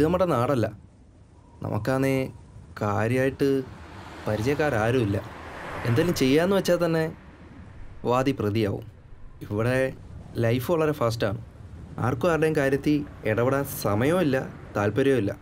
ഇത് നമ്മുടെ നാടല്ല നമുക്കാന്നേ കാര്യമായിട്ട് പരിചയക്കാരാരുമില്ല എന്തെങ്കിലും ചെയ്യാന്ന് വെച്ചാൽ തന്നെ വാദി പ്രതിയാവും ഇവിടെ ലൈഫ് വളരെ ഫാസ്റ്റാണ് ആർക്കും ആരുടെയും കാര്യത്തിൽ ഇടപെടാൻ സമയവുമില്ല താല്പര്യവുമില്ല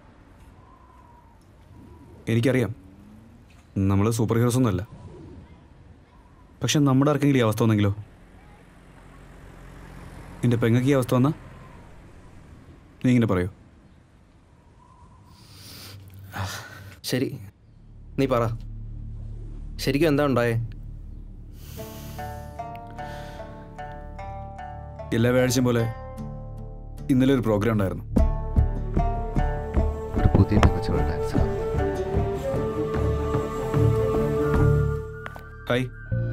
എനിക്കറിയാം നമ്മൾ സൂപ്പർ ഹീറോസ് ഒന്നുമല്ല പക്ഷെ നമ്മുടെ ആർക്കെങ്കിലും ഈ അവസ്ഥ വന്നെങ്കിലോ നിന്റെ പെങ്ങക്ക് ഈ അവസ്ഥ വന്നാ നീ ഇങ്ങനെ പറയൂ ശരി നീ പറ ശരിക്കും എന്താ ഉണ്ടായേ എല്ലാ വ്യാഴ്ചയും പോലെ ഇന്നലെ ഒരു പ്രോഗ്രാം ഉണ്ടായിരുന്നു ഒരു പുതിയ പെങ്കച്ചുള്ള ഡാൻസ് ഹായ്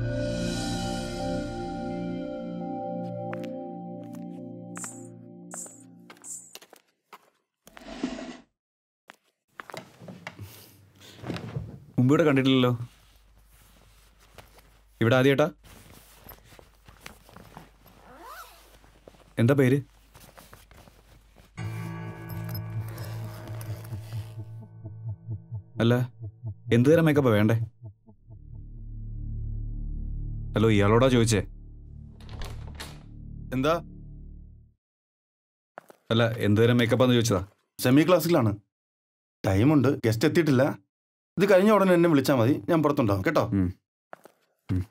മുമ്പ് ഇവിടെ കണ്ടിട്ടില്ലല്ലോ ഇവിടെ ആദ്യേട്ടാ എന്താ പേര് അല്ല എന്ത് തരം മേക്കപ്പാ വേണ്ടേ ഹലോ ഇയാളോടാ ചോദിച്ചേ എന്താ അല്ല എന്ത് തരം മേക്കപ്പാന്ന് ചോദിച്ചതാ സെമി ക്ലാസ്സിലാണ് ടൈമുണ്ട് ഗസ്റ്റ് എത്തിയിട്ടില്ല ഇത് കഴിഞ്ഞ ഉടനെ എന്നെ വിളിച്ചാൽ മതി ഞാൻ പുറത്തുണ്ടാവും കേട്ടോ ഉം. ഉം.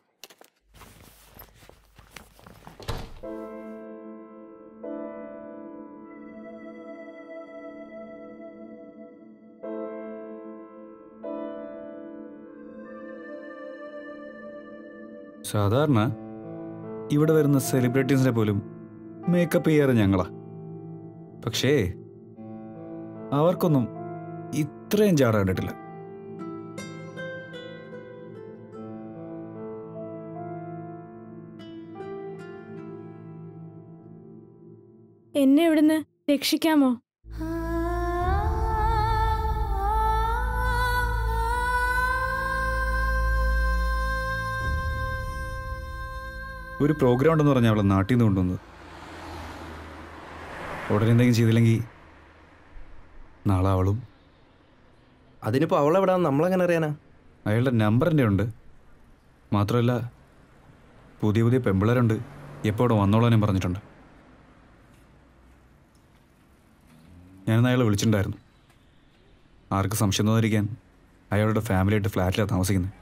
സാധാരണ ഇവിടെ വരുന്ന സെലിബ്രിറ്റീസിനെ പോലും മേക്കപ്പ് ചെയ്യാറ് ഞങ്ങളാ പക്ഷേ അവർക്കൊന്നും ഇത്രയും ചാട കണ്ടിട്ടില്ല എന്നെ ഇവിടുന്ന് രക്ഷിക്കാമോ ഒരു പ്രോഗ്രാം ഉണ്ടെന്ന് പറഞ്ഞാൽ അവളെ നാട്ടിൽ നിന്ന് കൊണ്ടുവന്നത് ഉടനെ എന്തെങ്കിലും ചെയ്തില്ലെങ്കിൽ നാളെ അവളും അതിനിപ്പോൾ അവളെവിടാന്ന് നമ്മളെങ്ങനെ അറിയാനാ അയാളുടെ നമ്പർ എൻ്റെ ഉണ്ട് മാത്രമല്ല പുതിയ പുതിയ പെമ്പിളരുണ്ട് എപ്പോൾ ഇവിടെ വന്നോളാനും പറഞ്ഞിട്ടുണ്ട് ഞാനിന്ന് അയാളെ വിളിച്ചിട്ടുണ്ടായിരുന്നു ആർക്ക് സംശയം തോന്നിരിക്കാൻ അയാളുടെ ഫാമിലിയായിട്ട് ഫ്ലാറ്റിലാണ് താമസിക്കുന്നത്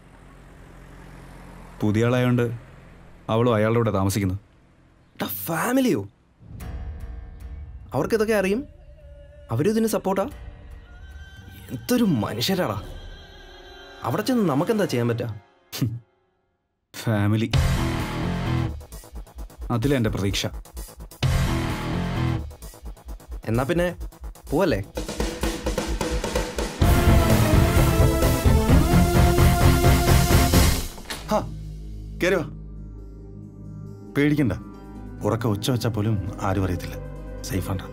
പുതിയ ആളായതുകൊണ്ട് അവളും അയാളുടെ കൂടെ താമസിക്കുന്നത് ടാ ഫാമിലിയോ അവർക്കിതൊക്കെ അറിയും അവരും ഇതിന് സപ്പോർട്ടാ എന്തൊരു മനുഷ്യരാടാ അവിടെ ചെന്ന് നമുക്കെന്താ ചെയ്യാൻ പറ്റുക ഫാമിലി അതിലെ എൻ്റെ പ്രതീക്ഷ എന്നാ പിന്നെ പോവല്ലേ ഹാ കയറി വാ പേടിക്കണ്ട ഉറക്ക ഉച്ച വെച്ചാൽ പോലും ആരും അറിയത്തില്ല സേഫാണ്ട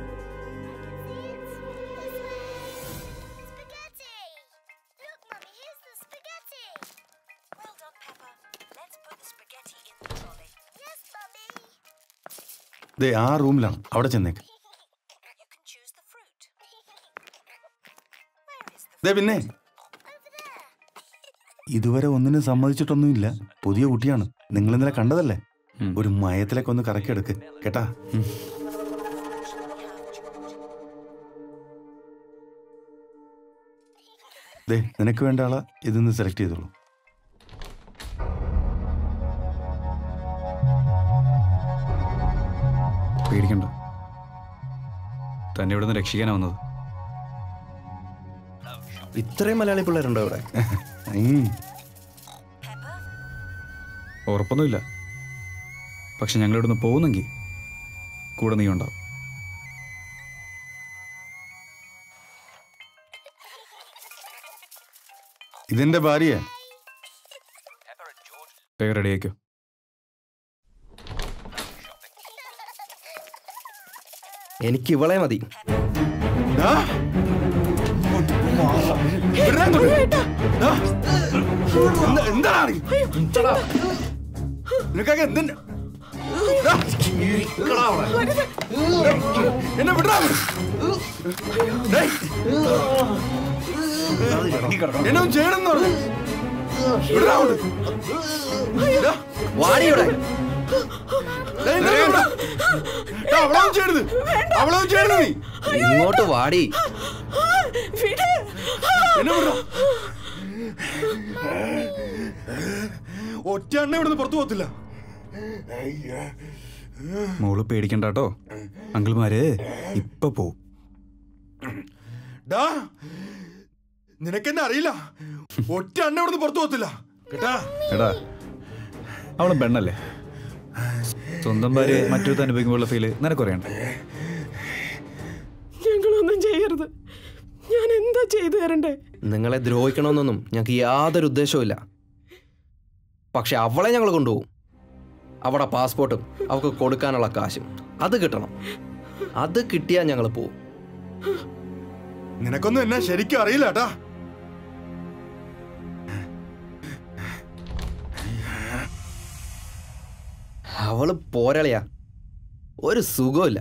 ദേ ആ റൂമിലാണ് അവിടെ ചെന്നേക്ക് ദേ പിന്നെ ഇതുവരെ ഒന്നിനും സമ്മതിച്ചിട്ടൊന്നുമില്ല പുതിയ കുട്ടിയാണ് നിങ്ങൾ ഇന്നലെ കണ്ടതല്ലേ ഉം. ഒരു മയത്തിലേക്ക് ഒന്ന് കറക്കിയെടുക്ക് കേട്ടാ ദേ നിനക്ക് വേണ്ട ആളെ ഇതിന്ന് സെലക്ട് ചെയ്തോളൂ പേടിക്കണ്ട തന്നെ ഇവിടെ നിന്ന് രക്ഷിക്കാനാ വന്നത് ഇത്രയും മലയാളി പിള്ളേരുണ്ടോ ഇവിടെ ഉം. ഉറപ്പൊന്നുമില്ല പക്ഷെ ഞങ്ങൾ ഇവിടുന്ന് പോകുന്നെങ്കിൽ കൂടെ നീ ഉണ്ടാവും ഇതെന്റെ ഭാര്യയാ വേഗം റെഡിയാക്കോ എനിക്ക് ഇവളെ മതി ദാ. വിടാൻ തൊട്ട്. ദാ. എന്താ- എന്താണ് നിനക്കൊക്കെ എന്തിന്റെ എന്നെ വിടാ ഡേയ്. എന്നെ ഒന്നും ചെയ്യണമെന്ന് പറഞ്ഞു വിടാ അങ്ങോട്ട്. ഡാ, വാടിയുടെ ഡേയ്, എന്നെ വിടാ. ഡാ, അവളൊന്നും ചെയ്യരുത് അവളൊന്നും ചെയ്യരുത് നീ ഇങ്ങോട്ട് വാടി എന്നെ വിടാ ഒറ്റ എണ്ണ ഇവിടുന്ന് പുറത്തു പോകത്തില്ല മോള് പേടിക്കണ്ട കേട്ടോ അങ്കിൾമാര് ഇപ്പൊ പോവും ഡാ നിനക്കെന്നെ അറിയില്ല ഒറ്റ എണ്ണ ഇവിടുന്ന് പുറത്തു പോകത്തില്ല കേട്ടാ എടാ അവളും പെണ്ണല്ലേ സ്വന്തം ഭാര്യ മറ്റൊരു അനുഭവിക്കുമ്പോഴുള്ള ഫീല് നിനക്കറിയണ്ട ഞങ്ങളൊന്നും ചെയ്യരുത് ഞാൻ എന്താ ചെയ്തു തരണ്ടേ നിങ്ങളെ ദ്രോഹിക്കണമെന്നൊന്നും ഞങ്ങൾക്ക് യാതൊരു ഉദ്ദേശവും പക്ഷെ അവളെ ഞങ്ങൾ കൊണ്ടുപോകും അവിടെ പാസ്പോർട്ടും അവൾക്ക് കൊടുക്കാനുള്ള കാശും അത് കിട്ടണം അത് കിട്ടിയാൽ ഞങ്ങൾ പോവും നിനക്കൊന്നും എന്നെ ശരിക്കും അറിയില്ല കേട്ടാ അവള് പോരളയാ ഒരു സുഖമില്ല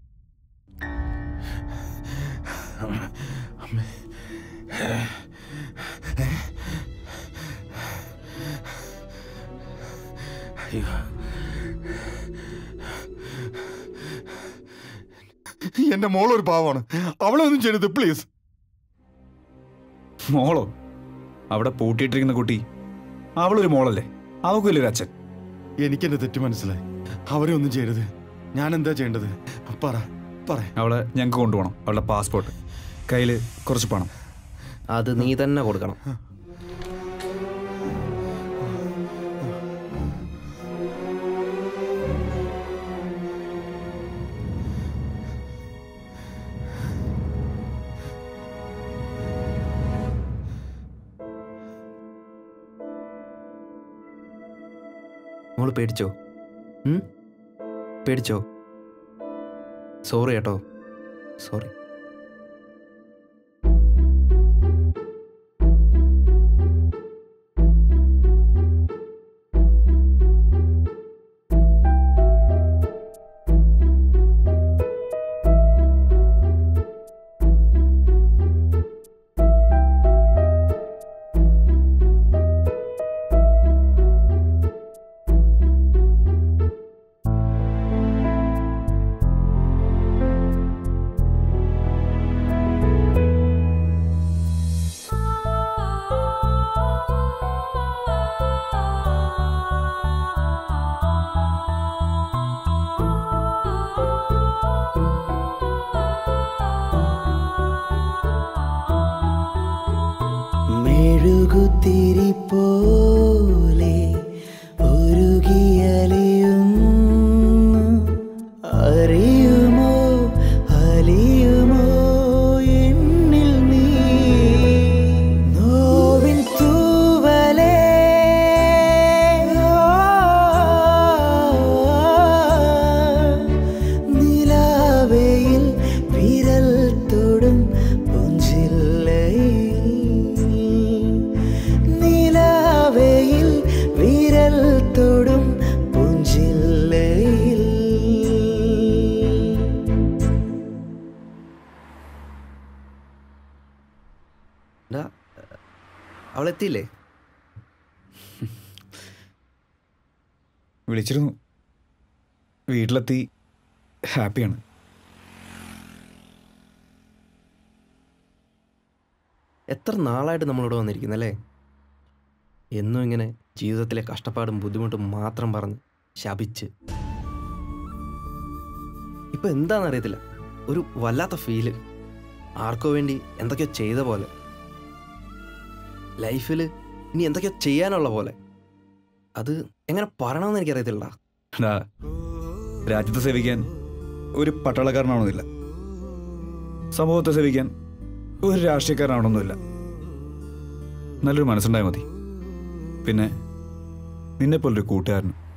എന്റെ മോളൊരു പാവമാണ് അവളെ ഒന്നും ചെയ്യരുത് പ്ലീസ് മോളോ അവിടെ പൂട്ടിയിട്ടിരിക്കുന്ന കുട്ടി അവളൊരു മോളല്ലേ അവൾക്കില്ലൊരു അച്ഛൻ എനിക്കെന്റെ തെറ്റ് മനസ്സിലായി അവരെ ഒന്നും ചെയ്യരുത് ഞാൻ എന്താ ചെയ്യേണ്ടത് പറ പറ അവളെ ഞങ്ങൾക്ക് കൊണ്ടുപോകണം അവളുടെ പാസ്പോർട്ട് കയ്യിൽ കുറച്ച് പണം അത് നീ തന്നെ കൊടുക്കണം മോള് പേടിച്ചോ ഉം? പേടിച്ചോ സോറി കേട്ടോ സോറി മെഴുകുതിരി പോലെ ഉരുകിയലിയുന്നു അറിയുമോ അലിയുമോ എന്നിൽ നീ നോവിൻ തൂവലേ നിലാവയിൽ വിരൽ തൊടും പുഞ്ചില്ലയിൽ നിലാവയിൽ വിരൽ തൊടും പുഞ്ചില്ലയിൽ ഡാ അവളെത്തിയില്ലേ വിളിച്ചിരുന്നു വീട്ടിലെത്തി ഹാപ്പിയാണ് എത്ര നാളായിട്ട് നമ്മളിവിടെ വന്നിരിക്കുന്നല്ലേ എന്നും ഇങ്ങനെ ജീവിതത്തിലെ കഷ്ടപ്പാടും ബുദ്ധിമുട്ടും മാത്രം പറഞ്ഞ് ശപിച്ച് ഇപ്പൊ എന്താണെന്നറിയത്തില്ല ഒരു വല്ലാത്ത ഫീല് ആർക്കോ വേണ്ടി എന്തൊക്കെയോ ചെയ്ത പോലെ ലൈഫിൽ ഇനി എന്തൊക്കെയോ ചെയ്യാനുള്ള പോലെ അത് എങ്ങനെ പറയണമെന്ന് എനിക്കറിയത്തില്ല എടാ രാജ്യത്തെ സേവിക്കാൻ ഒരു പട്ടാളക്കാരനാവണമെന്നില്ല സമൂഹത്തെ സേവിക്കാൻ ഒരു രാഷ്ട്രീയക്കാരനാവണമെന്നില്ല നല്ലൊരു മനസ്സുണ്ടായാൽ മതി പിന്നെ നിന്നെപ്പോലൊരു കൂട്ടുകാരനും